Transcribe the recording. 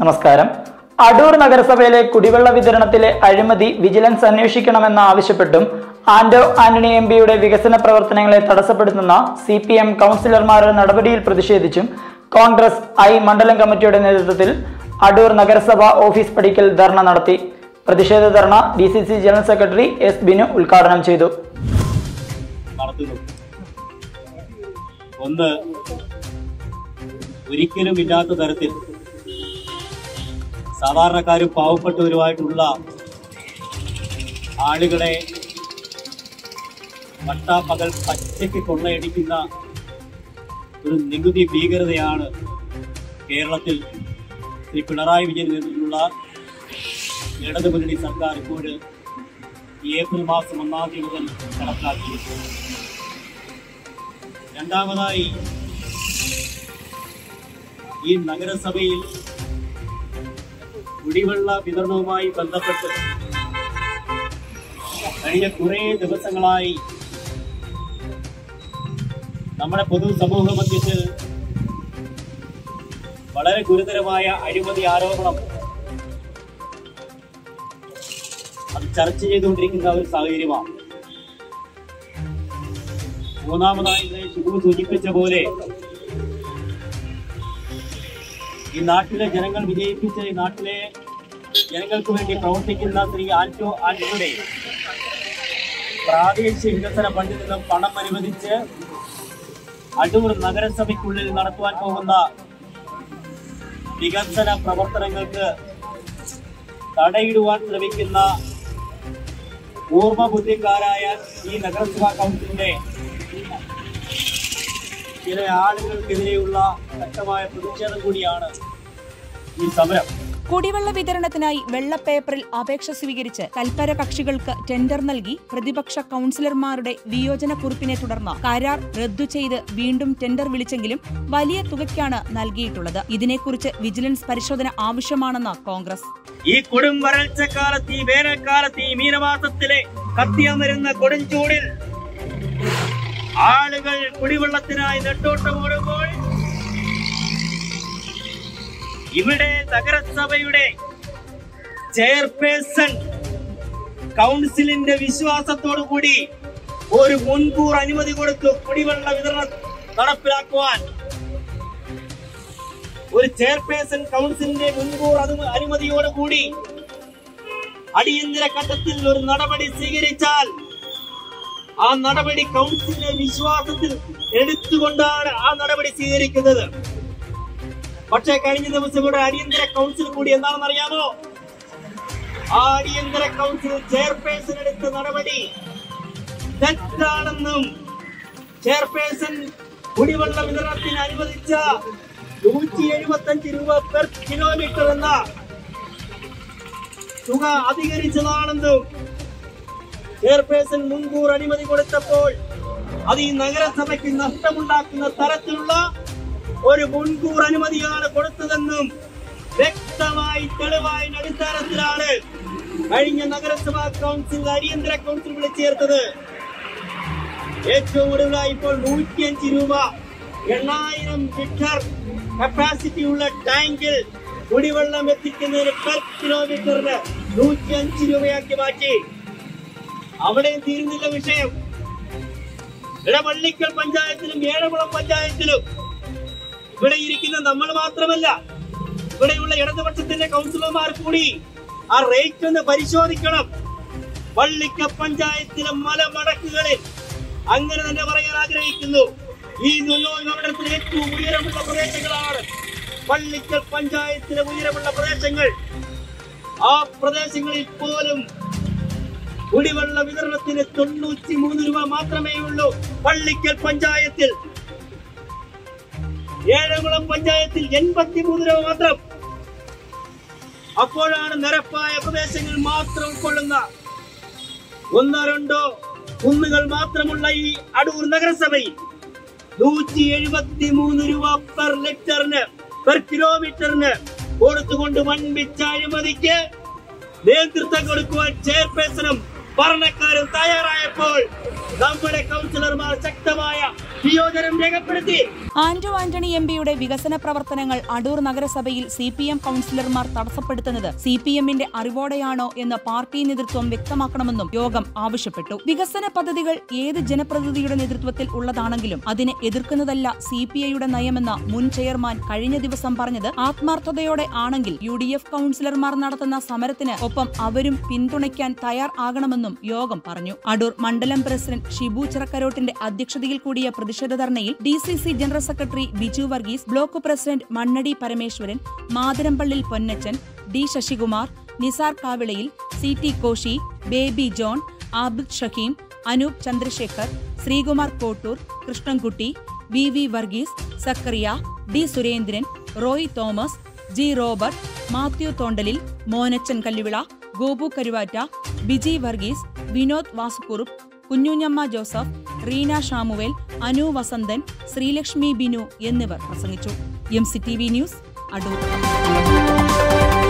നമസ്കാരം അടൂർ നഗരസഭയിലെ കുടിവെള്ള വിതരണത്തിലെ അഴിമതി വിജിലൻസ് അന്വേഷിക്കണമെന്ന് ആവശ്യപ്പെട്ടും ആന്റോ ആന്റണി എം പിയുടെ വികസന പ്രവർത്തനങ്ങളെ തടസ്സപ്പെടുത്തുന്ന സി പി എം കൗൺസിലർമാരുടെ നടപടിയിൽ പ്രതിഷേധിച്ചും കോൺഗ്രസ് ഐ മണ്ഡലം കമ്മിറ്റിയുടെ നേതൃത്വത്തിൽ അടൂർ നഗരസഭ ഓഫീസ് പടിക്കൽ ധർണ നടത്തി പ്രതിഷേധ dharna D C C general secretary S Binu ഉദ്ഘാടനം ചെയ്തു നടത്തുന്നു ഒന്ന് ഒരിക്കലും ഇല്ലാത്ത തരത്തിൽ സാധാരണക്കാരും പാവപ്പെട്ടവരുമായിട്ടുള്ള ആളുകളെ പട്ടാപ്പകൽ പച്ചയ്ക്ക് കൊള്ളയടിക്കുന്ന ഒരു നികുതി ഭീകരതയാണ് കേരളത്തിൽ ശ്രീ പിണറായി വിജയൻ നേതൃത്വത്തിലുള്ള ഇടതു മുന്നണി സർക്കാർ ഇപ്പോൾ ഈ ഏപ്രിൽ മാസം ഒന്നാം തീയതി മുതൽ നടപ്പാക്കിയിരിക്കുന്നത് രണ്ടാമതായി ഈ നഗരസഭയിൽ കുടിവെള്ള വിതരണവുമായി ബന്ധപ്പെട്ട് കഴിഞ്ഞ കുറേ ദിവസങ്ങളായി നമ്മുടെ പൊതുസമൂഹ മധ്യത്തിൽ വളരെ ഗുരുതരമായ അഴിമതി ആരോപണം അത് ചർച്ച ചെയ്തുകൊണ്ടിരിക്കുന്ന ഒരു സാഹചര്യമാണ് മൂന്നാമതായി ഇതിനെ ഷിബു സൂചിപ്പിച്ച പോലെ ഈ നാട്ടിലെ ജനങ്ങൾ വിജയിപ്പിച്ച ഈ നാട്ടിലെ ജനങ്ങൾക്ക് വേണ്ടി പ്രവർത്തിക്കുന്ന ശ്രീ ആന്റോ ആന്റണിയുടെ പ്രാദേശിക വികസന ഫണ്ടിൽ നിന്നും പണം അനുവദിച്ച് അടൂർ നഗരസഭയ്ക്കുള്ളിൽ നടത്തുവാൻ പോകുന്ന വികസന പ്രവർത്തനങ്ങൾക്ക് തടയിടുവാൻ ശ്രമിക്കുന്ന പൂർവ്വബുദ്ധിക്കാരായ ഈ നഗരസഭാ കൗൺസിലിന്റെ ചില ആളുകൾക്കെതിരെയുള്ള ശക്തമായ പ്രതിഷേധം കൂടിയാണ് ഈ സമരം കുടിവെള്ള വിതരണത്തിനായി വെള്ള പേപ്പറിൽ അപേക്ഷ സ്വീകരിച്ച് തൽപര കക്ഷികൾക്ക് ടെൻഡർ നൽകി പ്രതിപക്ഷ കൌൺസിലർമാരുടെ വിയോജനക്കുറിപ്പിനെ തുടർന്ന് കരാർ റദ്ദു ചെയ്ത് വീണ്ടും ടെൻഡർ വിളിച്ചെങ്കിലും വലിയ തുകയ്ക്കാണ് നൽകിയിട്ടുള്ളത് ഇതിനെക്കുറിച്ച് വിജിലൻസ് പരിശോധന ആവശ്യമാണെന്ന് കോൺഗ്രസ് ഈ കൊടും വരൾച്ചക്കാലത്ത് ഈ വേനൽക്കാലത്ത് ഈ മീനമാസത്തിലെ കത്തിയമരുന്ന കൊടുംചൂടിൽ ആളുകൾ കുടിവെള്ളത്തിനായി നെട്ടോട്ടമോടുമ്പോൾ ഇവിടെ നഗരസഭയുടെ ചെയർപേഴ്സൺ കൗൺസിലിന്റെ വിശ്വാസത്തോടു കൂടി ഒരു മുൻകൂർ അനുമതി കൊടുത്തു കുടിവെള്ള വിതരണം നടപ്പിലാക്കുവാൻ ഒരു ചെയർപേഴ്സൺ കൗൺസിലിന്റെ മുൻകൂർ അനു- അനുമതിയോടുകൂടി അടിയന്തര ഘട്ടത്തിൽ ഒരു നടപടി സ്വീകരിച്ചാൽ ആ നടപടി കൗൺസിലിന്റെ വിശ്വാസത്തിൽ എടുത്തുകൊണ്ടാണ് ആ നടപടി സ്വീകരിക്കുന്നത് പക്ഷേ കഴിഞ്ഞ ദിവസം ഇവിടെ അടിയന്തര കൗൺസിൽ കൂടി എന്താണെന്ന് അറിയാമോ ആ അടിയന്തര കൗൺസിൽ ചെയർപേഴ്സൺ എടുത്ത നടപടി തെറ്റാണെന്നും ചെയർപേഴ്സൺ കുടിവെള്ള വിതരണത്തിന് അനുവദിച്ച നൂറ്റി എഴുപത്തി അഞ്ച് രൂപ പെർ കിലോമീറ്റർ എന്ന തുക അധികരിച്ചതാണെന്നും ചെയർപേഴ്സൺ മുൻകൂർ അനുമതി കൊടുത്തപ്പോൾ അത് ഈ നഗരസഭയ്ക്ക് നഷ്ടമുണ്ടാക്കുന്ന തരത്തിലുള്ള ഒരു മുൻകൂർ അനുമതിയാണ് കൊടുത്തതെന്നും വ്യക്തമായി തെളിവായ അടിസ്ഥാനത്തിലാണ് കഴിഞ്ഞ നഗരസഭാ കൗൺസിൽ അടിയന്തര കൗൺസിൽ വിളിച്ചു ചേർത്തത് ഏറ്റവും കൂടുതലായി ഇപ്പോൾ നൂറ്റിയഞ്ച് രൂപ എണ്ണായിരം ലിറ്റർ കപ്പാസിറ്റി ഉള്ള ടാങ്കിൽ കുടിവെള്ളം എത്തിക്കുന്നതിന് പെർ കിലോമീറ്ററിന് നൂറ്റിയഞ്ച് രൂപയാക്കി മാറ്റി അവിടെയും തീരുന്നില്ല വിഷയം ഇടപള്ളിക്കൽ പഞ്ചായത്തിലും ഏഴകുളം പഞ്ചായത്തിലും ഇവിടെ ഇരിക്കുന്ന നമ്മൾ മാത്രമല്ല ഇവിടെയുള്ള ഇടതുപക്ഷത്തിന്റെ കൗൺസിലർമാർ കൂടി ആ റേറ്റ് ഒന്ന് പരിശോധിക്കണം പള്ളിക്ക പഞ്ചായത്തിലെ മലമടക്കുകളിൽ അങ്ങനെ തന്നെ പറയാൻ ആഗ്രഹിക്കുന്നു ഈ നിയോജക മണ്ഡലത്തിലെ ഏറ്റവും ഉയരമുള്ള പ്രദേശങ്ങളാണ് പള്ളിക്കൽ പഞ്ചായത്തിലെ ഉയരമുള്ള പ്രദേശങ്ങൾ ആ പ്രദേശങ്ങളിൽ പോലും കുടിവെള്ള വിതരണത്തിന് തൊണ്ണൂറ്റി മൂന്ന് രൂപ മാത്രമേ ഉള്ളൂ പള്ളിക്കൽ പഞ്ചായത്തിൽ ഏഴകുളം പഞ്ചായത്തിൽ എൺപത്തി മൂന്ന് രൂപ മാത്രം അപ്പോഴാണ് നിരപ്പായ പ്രദേശങ്ങൾ മാത്രം ഉൾക്കൊള്ളുന്ന ഒന്നോ രണ്ടോ കുന്നുകൾ മാത്രമുള്ള ഈ അടൂർ നഗരസഭയിൽ നൂറ്റി എഴുപത്തി മൂന്ന് രൂപ പെർ ലിറ്ററിന് പെർ കിലോമീറ്ററിന് കൊടുത്തുകൊണ്ട് വൻപിച്ച അഴിമതിക്ക് നേതൃത്വം കൊടുക്കുവാൻ ചെയർപേഴ്സണും ഭരണക്കാരും തയ്യാറായപ്പോൾ നമ്മുടെ കൗൺസിലർമാർ ശക്തമായ വിയോജനം രേഖപ്പെടുത്തി ആന്റോ ആന്റണി എം പിയുടെ വികസന പ്രവർത്തനങ്ങൾ അടൂർ നഗരസഭയിൽ സി പി എം കൌൺസിലർമാർ തടസ്സപ്പെടുത്തുന്നത് സി പി എമ്മിന്റെ അറിവോടെയാണോ എന്ന് പാർട്ടി നേതൃത്വം വ്യക്തമാക്കണമെന്നും യോഗം ആവശ്യപ്പെട്ടു വികസന പദ്ധതികൾ ഏത് ജനപ്രതിനിധിയുടെ നേതൃത്വത്തിൽ ഉള്ളതാണെങ്കിലും അതിനെ എതിർക്കുന്നതല്ല സി പി ഐയുടെ നയമെന്ന് മുൻ ചെയർമാൻ കഴിഞ്ഞ ദിവസം പറഞ്ഞത് ആത്മാർത്ഥതയോടെ ആണെങ്കിൽ യു ഡി എഫ് കൌൺസിലർമാർ നടത്തുന്ന സമരത്തിന് ഒപ്പം അവരും പിന്തുണയ്ക്കാൻ തയ്യാർ ആകണമെന്നും യോഗം പറഞ്ഞു അടൂർ മണ്ഡലം പ്രസിഡന്റ് ഷിബു ചിറക്കരോട്ടിന്റെ അധ്യക്ഷതയിൽ കൂടിയ പ്രതിഷേധ ധർണയിൽ D C C general secretary Biju Varghese block president Mannadi Parameswaran Matharampallil Ponnachan D Sasikumar Nisar Kavilayil C T Koshy Baby John Abid Shaheem Anoop Chandrasekhar Sreekumar Kottoor Krishnankutty V V Varghese Zachariah D Surendran Roy Thomas G Robert Mathew Thondalil Monachan Kalluvila Gopu Karuvatta Biji Varghese Vinod Vasukurup കുഞ്ഞുഞ്ഞമ്മ ജോസഫ് റീന ഷാമുവേൽ അനു വസന്തൻ ശ്രീലക്ഷ്മി ബിനു എന്നിവർ പ്രസംഗിച്ചു M C T V news Adoor